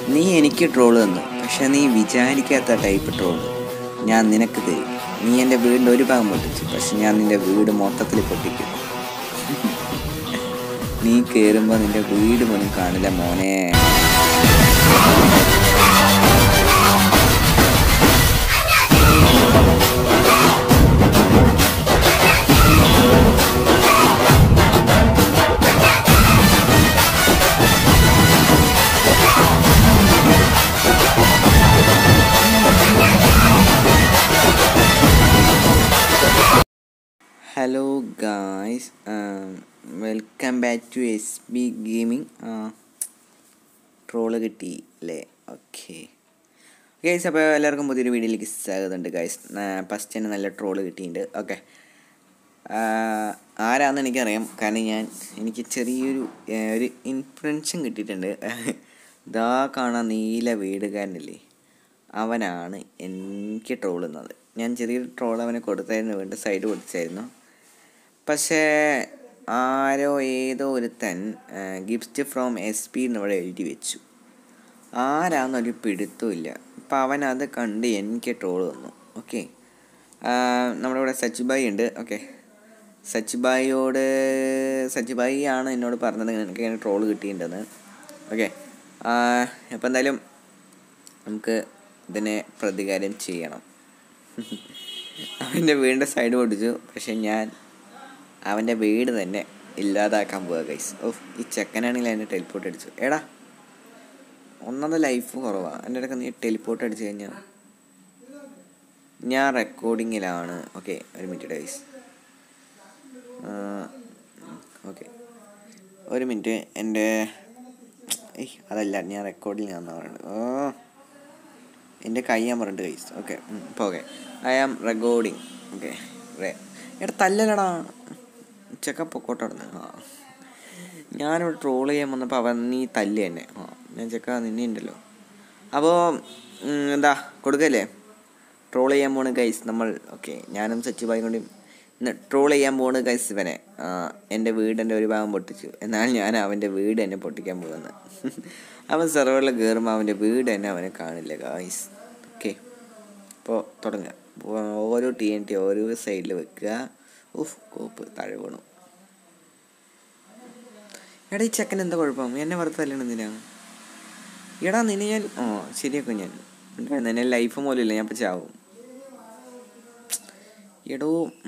നീ എനിക്ക് ട്രോള് തന്നു പക്ഷെ നീ വിചാരിക്കാത്ത ടൈപ്പ് ട്രോള് ഞാൻ നിനക്ക് തരും നീ എൻ്റെ വീടിൻ്റെ ഒരു ഭാഗം പൊട്ടിച്ചു പക്ഷെ ഞാൻ നിൻ്റെ വീട് മൊത്തത്തിൽ പൊട്ടിക്കും നീ കയറുമ്പോൾ നിൻ്റെ വീട് പോലും കാണില്ല മോനെ hello guys welcome back to S B gaming troll കിട്ടി അല്ലേ ഓക്കെ ഗൈസ് അപ്പോൾ എല്ലാവർക്കും പുതിയൊരു വീഡിയോയിലേക്ക് സ്വാഗതമുണ്ട് ഗൈസ് ഫസ്റ്റ് തന്നെ നല്ല ട്രോള് കിട്ടിയിട്ടുണ്ട് ഓക്കെ ആരാന്ന് എനിക്കറിയാം കാരണം ഞാൻ എനിക്ക് ചെറിയൊരു ആ, ഒരു ഇൻഫ്ലുവൻസും കിട്ടിയിട്ടുണ്ട് ഇതാ കാണാൻ നീല വീടുകാരനില്ലേ അവനാണ് എനിക്ക് ട്രോളുന്നത് ഞാൻ ചെറിയൊരു ട്രോൾ അവനെ കൊടുത്തായിരുന്നു വേണ്ട സൈഡ് കൊടുത്തായിരുന്നു പക്ഷേ ആരോ ഏതോ ഒരുത്തൻ ഗിഫ്റ്റ് ഫ്രോം എസ് പി എന്നിവിടെ എഴുതി വെച്ചു ആരാന്നൊരു പിടുത്തമില്ല അപ്പം അവൻ അത് കണ്ട് എനിക്ക് ട്രോൾ തന്നു ഓക്കെ നമ്മുടെ ഇവിടെ സച്ചിബായി ഉണ്ട് ഓക്കെ സച്ചിബായിയോട് സച്ചിബായി ആണ് എന്നോട് പറഞ്ഞത് എനിക്ക് ഇങ്ങനെ ട്രോൾ കിട്ടിയിട്ടുണ്ടെന്ന് ഓക്കെ അപ്പോൾ എന്തായാലും നമുക്ക് ഇതിനെ പ്രതികാരം ചെയ്യണം അവൻ്റെ വീടിൻ്റെ സൈഡ് പൊട്ടിച്ചു പക്ഷെ ഞാൻ അവൻ്റെ വീട് തന്നെ ഇല്ലാതാക്കാൻ പോവുക ഗൈസ് ഓ ഈ ചെക്കനാണെങ്കിൽ എന്നെ ടെലിപ്പോർട്ട് അടിച്ചു എടാ ഒന്നാമത് ലൈഫ് കുറവാണ് എൻ്റെ ഇടയ്ക്ക് നീ ടെലിപ്പോർട്ട് അടിച്ചു കഴിഞ്ഞാൽ ഞാൻ റെക്കോർഡിങ്ങിലാണ് ഓക്കെ ഒരു മിനിറ്റ് ഗൈസ് ഓക്കെ ഒരു മിനിറ്റ് എൻ്റെ ഏയ് അതല്ല ഞാൻ റെക്കോർഡിങ്ങിലാണെന്ന് പറയുന്നത് ഓ എൻ്റെ കൈ ഞാൻ പറഞ്ഞിട്ട് കൈസ് ഓക്കെ ഇപ്പോൾ okay I am recording okay എടാ തല്ലലടാ ചെക്ക പൊക്കോട്ട് അവിടെ ആ ഞാനിവിടെ ട്രോൾ ചെയ്യാൻ വന്നപ്പോൾ അവൻ നീ തല്ല് തന്നെ ആ ഞാൻ ചെക്ക നിന്നെ ഉണ്ടല്ലോ അപ്പോൾ എന്താ കൊടുക്കല്ലേ ട്രോൾ ചെയ്യാൻ പോണ് ഗൈസ് നമ്മൾ ഓക്കെ ഞാനും സച്ചിബായി കൊണ്ട് ഇന്ന് ട്രോൾ ചെയ്യാൻ പോണ് ഗൈസ് ഇവനെ ആ, എൻ്റെ വീട് എൻ്റെ ഒരു ഭാഗം പൊട്ടിച്ചു എന്നാൽ ഞാൻ അവൻ്റെ വീട് എന്നെ പൊട്ടിക്കാൻ പോകുന്നത് അവൻ സെർവറിൽ കയറുമ്പോൾ അവൻ്റെ വീട് തന്നെ അവനെ കാണില്ല ഗൈസ് ഓക്കെ അപ്പോൾ തുടങ്ങുക അപ്പോൾ ഓരോ ടി എൻ ടി ഓരോ സൈഡിൽ വെക്കുക ഉഫ് കോപ്പ് താഴെ വീണു എടാ ഈ ചെക്കൻ എന്താ കുഴപ്പം എന്നെ വെറുതെ തല്ലണം എന്തിനാ എടാ നിന്നെ ഞാൻ ഓ ശരിയാക്കും ഞാൻ ഉണ്ടായിരുന്നു. എന്നെ ലൈഫ് പോലില്ല ഞാൻ ഇപ്പം ചാവും എടോ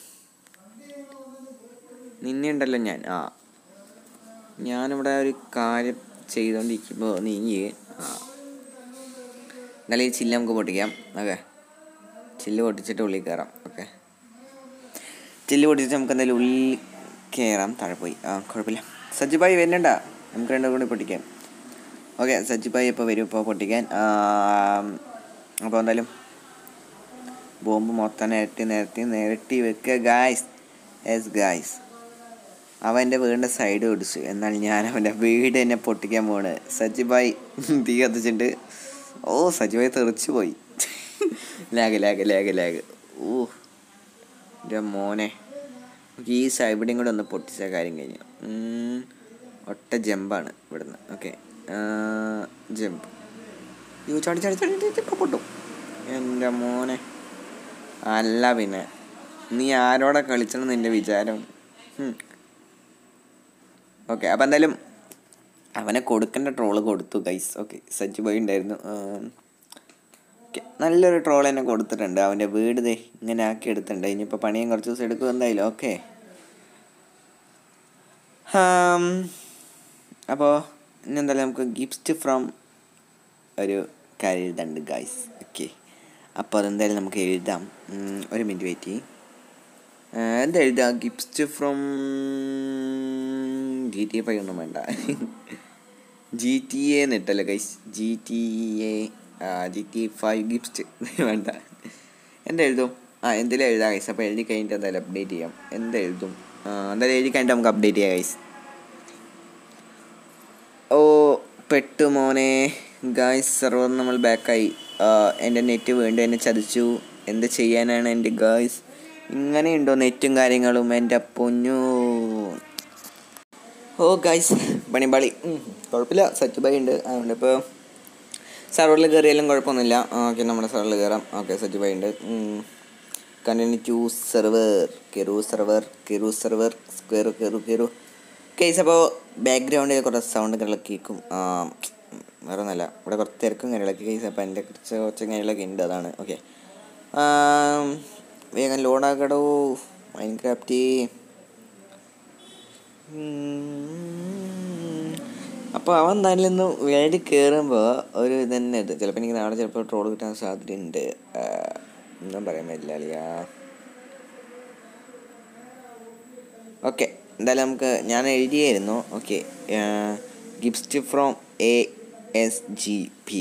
നിന്നെ ഉണ്ടല്ലോ ഞാൻ ആ ഞാനിവിടെ ഒരു കാര്യം ചെയ്തുകൊണ്ടിരിക്കുമ്പോൾ നീ ആ എന്നാലും ഈ ചില്ല് നമുക്ക് പൊട്ടിക്കാം ഓക്കെ ചില്ല് പൊട്ടിച്ചിട്ട് ഉള്ളിൽ കയറാം ഓക്കെ ചില്ല് പൊട്ടിച്ചിട്ട് നമുക്ക് എന്തായാലും ഉള്ളിൽ കയറാം താഴെ പോയി ആ കുഴപ്പമില്ല സജ്ജിബായി വരുന്നുണ്ട നമുക്ക് രണ്ടും കൂടി പൊട്ടിക്കാം ഓക്കെ സജ്ജിബായി ഇപ്പോൾ വരും ഇപ്പോൾ പൊട്ടിക്കാൻ അപ്പോൾ എന്തായാലും ബോംബ് മൊത്തം നിരത്തി നിരത്തി നിരത്തി വെക്കുക ഗായ്സ് എസ് ഗായ്സ് അവൻ എൻ്റെ വീടിൻ്റെ സൈഡ് ഓടിച്ചു എന്നാൽ ഞാൻ അവൻ്റെ വീട് എന്നെ പൊട്ടിക്കാൻ പോണ് സജിബായി തീ കത്തിച്ചിട്ട് ഓ സജിബായി തെറിച്ചു പോയി ലാഗ് ലാഗ് ലാഗ് ലാഗ് ഓ എൻ്റെ മോനെ നമുക്ക് ഈ സൈഡിയും കൂടെ ഒന്ന് പൊട്ടിച്ച കാര്യം കഴിഞ്ഞു ഉം, ഒറ്റ ജമ്പാണ് ഇവിടുന്ന് ഓക്കെ ജമ്പ് യോ ചാടി ചാടി ചാടി ചാടി ഇപ്പൊ പൊട്ടും എൻ്റെ മോനെ അല്ല പിന്നെ നീ ആരോടെ കളിച്ചണം നിന്റെ വിചാരം ഓക്കെ അപ്പം എന്തായാലും അവനെ കൊടുക്കേണ്ട ട്രോള് കൊടുത്തു ഗൈസ് ഓക്കെ സജ്ജു ബോയ് ഉണ്ടായിരുന്നു ഓക്കെ നല്ലൊരു ട്രോൾ എന്നെ കൊടുത്തിട്ടുണ്ട് അവൻ്റെ വീട് ദേ ഇങ്ങനെ ആക്കി എടുത്തിട്ടുണ്ട് ഇനിയിപ്പോൾ പണിയും കുറച്ച് ദിവസം എടുക്കും എന്തായാലും ഓക്കെ അപ്പോൾ ഇനി എന്തായാലും നമുക്ക് ഗിഫ്റ്റ് ഫ്രം ഒരു കാര്യം എഴുതാണ്ട് ഗൈസ് ഓക്കെ അപ്പോൾ അതെന്തായാലും നമുക്ക് എഴുതാം ഉം, ഒരു മിനിറ്റ് വെയിറ്റ് ചെയ്യും എന്താ എഴുതാം gift from G T A five ഒന്നും വേണ്ട ജി ടി എ എന്നിട്ടല്ലോ guys G T A G T five gift വേണ്ട എന്താ എഴുതും ആ എന്തെങ്കിലും എഴുതാം ഗൈസ് അപ്പോൾ എഴുതി കഴിഞ്ഞിട്ട് എന്തായാലും അപ്ഡേറ്റ് ചെയ്യാം എന്താ എഴുതും ആ, എന്തായാലും എഴുതി കഴിഞ്ഞിട്ട് നമുക്ക് അപ്ഡേറ്റ് ചെയ്യാം ഗൈസ് ഓ പെട്ടു മോനെ ഗായ്സ് സർവർ നമ്മൾ ബാക്കായി എൻ്റെ നെറ്റ് വീണ്ടും എന്നെ ചതിച്ചു എന്ത് ചെയ്യാനാണ് എൻ്റെ ഗായ്സ് ഇങ്ങനെയുണ്ടോ നെറ്റും കാര്യങ്ങളും എൻ്റെ പൊന്നു ഓ ഗായ്സ് പണിമ്പാളി ഉം, കുഴപ്പമില്ല സെറ്റ് ബൈ ഉണ്ട് അതുകൊണ്ട് ഇപ്പോൾ സെർവറിൽ കയറിയാലും കുഴപ്പമൊന്നുമില്ല ഓക്കെ നമ്മുടെ സെർവറിൽ കയറാം ഓക്കെ സജി ബൈ ഉണ്ട് കണ്ടിന്യൂ ടു സെർവർ കെറു സെർവർ കെറു സെർവർ കെറു കെറു കെറു കേസ് അപ്പോൾ ബാക്ക്ഗ്രൗണ്ടിൽ കുറച്ച് സൗണ്ട് കാര്യങ്ങളൊക്കെ കേൾക്കും ആ, വേറെ ഒന്നല്ല ഇവിടെ കുറച്ച് തിരക്കും കാര്യങ്ങളൊക്കെ കേസ് അപ്പോൾ എൻ്റെ കുറച്ച് കുറച്ച് കാര്യങ്ങളൊക്കെ ഉണ്ട് അതാണ് ഓക്കെ വേഗം ലോഡാക്കടോ മൈൻക്രാഫ്റ്റ് അപ്പോൾ അവൻ എന്തായാലും ഇന്ന് വേടി കയറുമ്പോൾ ഒരു ഇതന്നെ ഇത് ചിലപ്പോൾ എനിക്ക് നാളെ ചിലപ്പോൾ ട്രോൾ കിട്ടാൻ സാധ്യതയുണ്ട് ആ, ഒന്നും പറയാൻ പറ്റില്ല അളിയാ ഓക്കെ എന്തായാലും നമുക്ക് ഞാൻ എഴുതിയായിരുന്നു okay gift from A S G P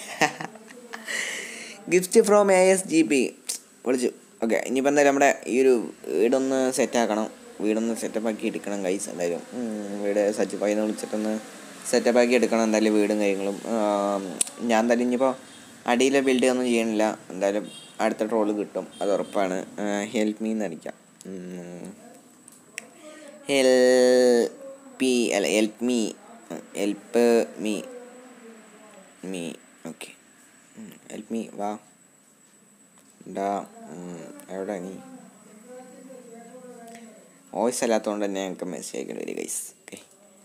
gift from A S G P വിളിച്ചു ഓക്കെ ഇനിയിപ്പോൾ എന്തായാലും നമ്മുടെ ഈ ഒരു വീടൊന്ന് സെറ്റാക്കണം വീടൊന്ന് സെറ്റപ്പ് ആക്കി എടുക്കണം കൈസ് എന്തായാലും ഉം, വീട് സച്ചിപ്പായി എന്ന് വിളിച്ചിട്ടൊന്ന് സെറ്റപ്പ് ആക്കി എടുക്കണം എന്തായാലും വീടും കാര്യങ്ങളും ആം, ഞാൻ എന്തായാലും ഇനിയിപ്പോൾ അടിയിലെ ബിൽഡ് ഒന്നും ചെയ്യണില്ല എന്തായാലും അടുത്ത ട്രോള് കിട്ടും അത് ഉറപ്പാണ് ഹെൽപ്പ് മീ എന്നടിക്കാം ഹെൽപ്പി അല്ല help me help me me okay help me വാ ഡാ ഉം, എവിടെ നീ വോയിസ് അല്ലാത്തതുകൊണ്ട് തന്നെ ഞങ്ങൾക്ക് മെസ്സേജ് അയക്കേണ്ടി വരും ഗൈസ് ഓക്കെ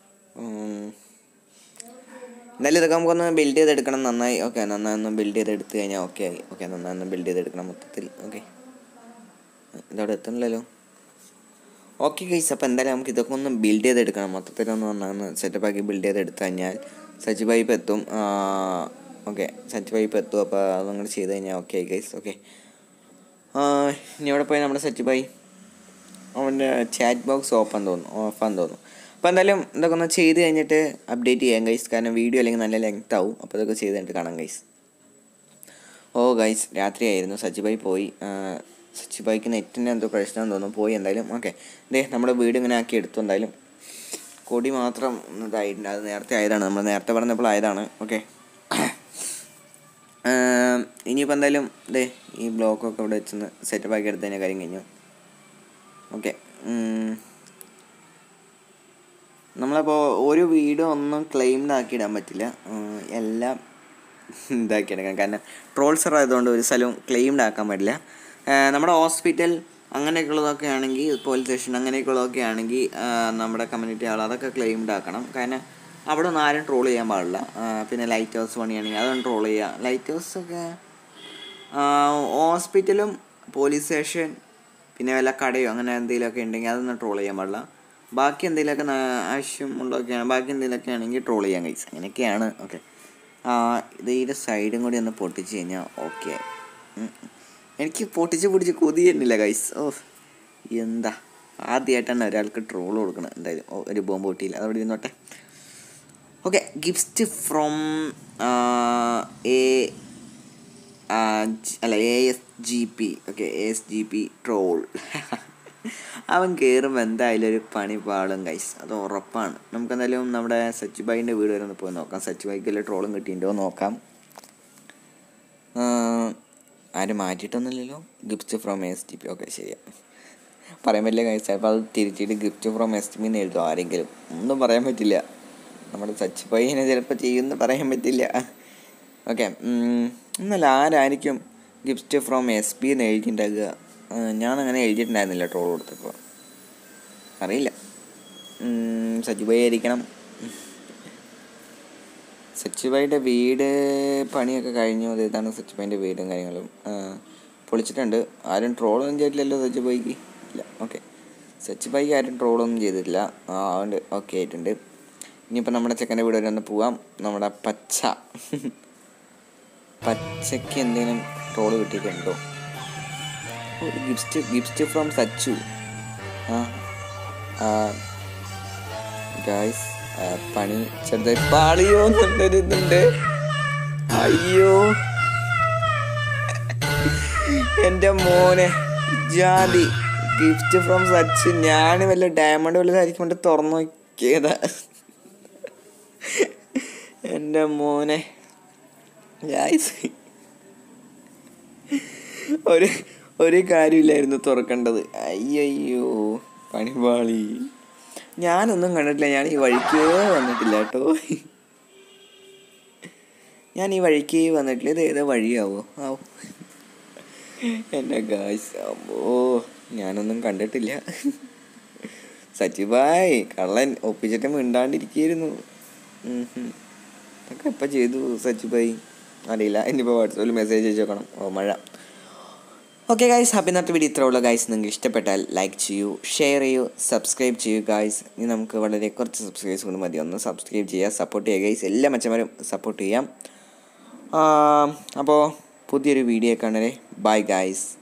എന്തായാലും ഇതൊക്കെ നമുക്കൊന്ന് ബിൽഡ് ചെയ്തെടുക്കണം നന്നായി ഓക്കെ നന്നായി ഒന്ന് ബിൽഡ് ചെയ്തെടുത്ത് കഴിഞ്ഞാൽ ഓക്കെ ആയി ഓക്കെ നന്നായി ഒന്ന് ബിൽഡ് ചെയ്തെടുക്കണം മൊത്തത്തിൽ ഓക്കെ ഇതവിടെ എത്തണില്ലല്ലോ ഓക്കെ ഗൈസ് അപ്പോൾ എന്തായാലും നമുക്ക് ഇതൊക്കെ ഒന്ന് ബിൽഡ് ചെയ്തെടുക്കണം മൊത്തത്തിലൊന്ന് നന്നാന്ന് സെറ്റപ്പ് ആക്കി ബിൽഡ് ചെയ്തെടുത്തു കഴിഞ്ഞാൽ സച്ച് പൈപ്പ് എത്തും ഓക്കെ സച്ച് പൈപ്പ് എത്തും അപ്പോൾ അതങ്ങോട്ട് ചെയ്ത് കഴിഞ്ഞാൽ ഓക്കെ ആയി ഗൈസ് ഓക്കെ ഇനി അവിടെ പോയി നമ്മുടെ സെറ്റ് ബൈ അവൻ്റെ ചാറ്റ് ബോക്സ് ഓപ്പൺ തോന്നുന്നു ഓഫാന്ന് തോന്നുന്നു അപ്പോൾ എന്തായാലും ഇതൊക്കെ ഒന്ന് ചെയ്ത് കഴിഞ്ഞിട്ട് അപ്ഡേറ്റ് ചെയ്യാം ഗൈസ് കാരണം വീഡിയോ അല്ലെങ്കിൽ നല്ല ലെങ്ത് ആവും അപ്പോൾ ഇതൊക്കെ ചെയ്ത് കഴിഞ്ഞിട്ട് കാണാം ഗൈസ് ഓ ഗൈസ് രാത്രിയായിരുന്നു സച്ചിബായി പോയി സച്ചിബായിക്ക് നെറ്റിൻ്റെ എന്തോ പ്രശ്നം തോന്നുന്നു പോയി എന്തായാലും ഓക്കെ ദേ നമ്മുടെ വീട് ഇങ്ങനെ ആക്കി എടുത്തു എന്തായാലും കൊടി മാത്രം ഒന്ന് ഇതായിട്ടുണ്ട് അത് നേരത്തെ ആയതാണ് നമ്മൾ നേരത്തെ പറഞ്ഞപ്പോൾ ആയതാണ് ഓക്കെ ഇനിയിപ്പോൾ എന്തായാലും ദേ ഈ ബ്ലോക്കൊക്കെ ഇവിടെ വെച്ചൊന്ന് സെറ്റപ്പ് ആക്കി എടുത്ത് കഴിഞ്ഞാൽ കാര്യം കഴിഞ്ഞു ഓക്കെ നമ്മളപ്പോൾ ഒരു വീട് ഒന്നും ക്ലെയിംഡ് ആക്കി ഇടാൻ പറ്റില്ല ഉം, എല്ലാം ഇതാക്കി എടുക്കണം കാരണം ട്രോൾസർ ആയതുകൊണ്ട് ഒരു സ്ഥലവും ക്ലെയിംഡ് ആക്കാൻ പറ്റില്ല ആ, നമ്മുടെ ഹോസ്പിറ്റൽ അങ്ങനെയൊക്കെയുള്ളതൊക്കെ ആണെങ്കിൽ പോലീസ് സ്റ്റേഷൻ അങ്ങനെയൊക്കെയുള്ളതൊക്കെ ആണെങ്കിൽ ആ, നമ്മുടെ കമ്മ്യൂണിറ്റി ആൾ അതൊക്കെ ക്ലെയിംഡ് ആക്കണം കാരണം അവിടെ ഒന്നും ആരും ട്രോൾ ചെയ്യാൻ പാടില്ല ആ, പിന്നെ ലൈറ്റ് ഹൗസ് പണിയാണെങ്കിൽ അതൊന്നും ട്രോൾ ചെയ്യുക ലൈറ്റ് ഹൗസ് ഒക്കെ ഹോസ്പിറ്റലും പോലീസ് സ്റ്റേഷൻ പിന്നെ വല്ല കടയോ അങ്ങനെ എന്തെങ്കിലുമൊക്കെ ഉണ്ടെങ്കിൽ അതൊന്നും ട്രോൾ ചെയ്യാൻ പാടില്ല ബാക്കി എന്തെങ്കിലുമൊക്കെ ന- ആവശ്യമുള്ളതൊക്കെയാണ് ബാക്കി എന്തെങ്കിലുമൊക്കെ ആണെങ്കിൽ ട്രോൾ ചെയ്യാൻ കഴിച്ചു അങ്ങനെയൊക്കെയാണ് ഓക്കെ ഇത് ഇതിൻ്റെ സൈഡും കൂടി ഒന്ന് പൊട്ടിച്ച് കഴിഞ്ഞാൽ ഓക്കെ എനിക്ക് പൊട്ടിച്ച് പൊടിച്ച് കൊതി തന്നില്ല ഗൈസ് ഓ എന്താ ആദ്യമായിട്ടാണ് ഒരാൾക്ക് ട്രോൾ കൊടുക്കണം എന്തായാലും ഓ ഒരു ബോംബ് പൊട്ടിയില്ല അതവിടെ ഇരുന്നോട്ടെ ഓക്കെ ഗിഫ്റ്റ് ഫ്രോം എ അല്ല A S G P okay A S G P troll അവൻ കയറുമ്പോൾ എന്തായാലും ഒരു പണി പാടും ഗൈസ് അത് ഉറപ്പാണ് നമുക്ക് എന്തായാലും നമ്മുടെ സച്ച് ബൈൻ്റെ വീട് വരെ ഒന്ന് പോയി നോക്കാം സച്ച് ബൈക്ക് വല്ല ട്രോളും കിട്ടിയിട്ടുണ്ടോ നോക്കാം ആ, ആരും മാറ്റിയിട്ടൊന്നുമില്ലല്ലോ gift from S T P okay ശരിയാ പറയാൻ പറ്റില്ല ഗൈസ് ചിലപ്പോൾ അത് തിരിച്ചിട്ട് gift from S T P എന്ന് എഴുതും ആരെങ്കിലും ഒന്നും പറയാൻ പറ്റില്ല നമ്മുടെ സച്ച് പയ്യനെ ചിലപ്പോൾ ചെയ്യുമെന്ന് പറയാൻ പറ്റില്ല ഓക്കെ എന്നല്ല ആരായിരിക്കും ഗിഫ്റ്റ് ഫ്രോം എസ് പി എന്ന് എഴുതിയിട്ടുണ്ടാകുക ആ, ഞാൻ അങ്ങനെ എഴുതിയിട്ടുണ്ടായിരുന്നില്ല ട്രോൾ കൊടുത്തപ്പോൾ അറിയില്ല സച്ചിബായി ആയിരിക്കണം സച്ചിബായിയുടെ വീട് പണിയൊക്കെ കഴിഞ്ഞു അത് ഇതാണ് സച്ചിബായിൻ്റെ വീടും കാര്യങ്ങളും ആ, പൊളിച്ചിട്ടുണ്ട് ആരും ട്രോളൊന്നും ചെയ്തിട്ടില്ലല്ലോ സച്ചിബായിക്ക് ഇല്ല ഓക്കെ സച്ചിബായിക്ക് ആരും ട്രോളൊന്നും ചെയ്തിട്ടില്ല ആ അതുകൊണ്ട് ഓക്കെ ആയിട്ടുണ്ട് ഇനിയിപ്പോൾ നമ്മുടെ ചെക്കൻ്റെ വീട് വരെ ഒന്ന് പോവാം നമ്മുടെ പച്ച പച്ചയ്ക്ക് എന്തെങ്കിലും ട്രോള് കിട്ടിയിട്ടുണ്ടോ ഒരു ഗിഫ്റ്റ് ഗിഫ്റ്റ് ഫ്രോം സച്ചു ആ ഗായ്സ് പണി ചെറുതായി പാളിയോ എന്നുള്ളൊരു ഇതുണ്ട് അയ്യോ എൻ്റെ മോനെ ജാതി ഗിഫ്റ്റ് ഫ്രോം സച്ച് ഞാൻ വല്ല ഡയമണ്ട് വല്ലതായിരിക്കും കൊണ്ട് തുറന്നു നോക്കിയതാ എൻ്റെ മോനെ ഗായ്സ് ഒരു ഒരു കാര്യമില്ലായിരുന്നു തുറക്കേണ്ടത് അയ്യയ്യോ പണിപാളി ഞാനൊന്നും കണ്ടിട്ടില്ല ഞാൻ ഈ വഴിക്കേ വന്നിട്ടില്ല കേട്ടോ ഞാൻ ഈ വഴിക്ക് വന്നിട്ടില്ല ഇത് ഏതാ വഴിയാവോ ആവോ എന്നെ ഗായ്സ് അമ്മോ ഞാനൊന്നും കണ്ടിട്ടില്ല സച്ചിബായ് കള്ളൻ ഒപ്പിച്ചിട്ട് മിണ്ടാണ്ടിരിക്കുകയായിരുന്നു ഉം ഹും. ഇതൊക്കെ എപ്പോൾ ചെയ്തു സച്ചിബായി അറിയില്ല ഇനിയിപ്പോൾ വാട്സാപ്പിൽ മെസ്സേജ് അയച്ചേക്കണം ഓ മഴ ഓക്കെ ഗൈസ് അപ്പോൾ ഇന്നത്തെ വീഡിയോ ഇത്ര ഉള്ള ഗൈസ് നിങ്ങൾക്ക് ഇഷ്ടപ്പെട്ടാൽ ലൈക്ക് ചെയ്യൂ ഷെയർ ചെയ്യൂ സബ്സ്ക്രൈബ് ചെയ്യൂ ഗൈസ് ഇനി നമുക്ക് വളരെ കുറച്ച് സബ്സ്ക്രൈബ്സ് കൊണ്ട് മതി ഒന്ന് സബ്സ്ക്രൈബ് ചെയ്യുക സപ്പോർട്ട് ചെയ്യുക ഗൈസ് എല്ലാ മച്ചന്മാരും സപ്പോർട്ട് ചെയ്യാം അപ്പോൾ പുതിയൊരു വീഡിയോ കാണണേ ബൈ ഗൈസ്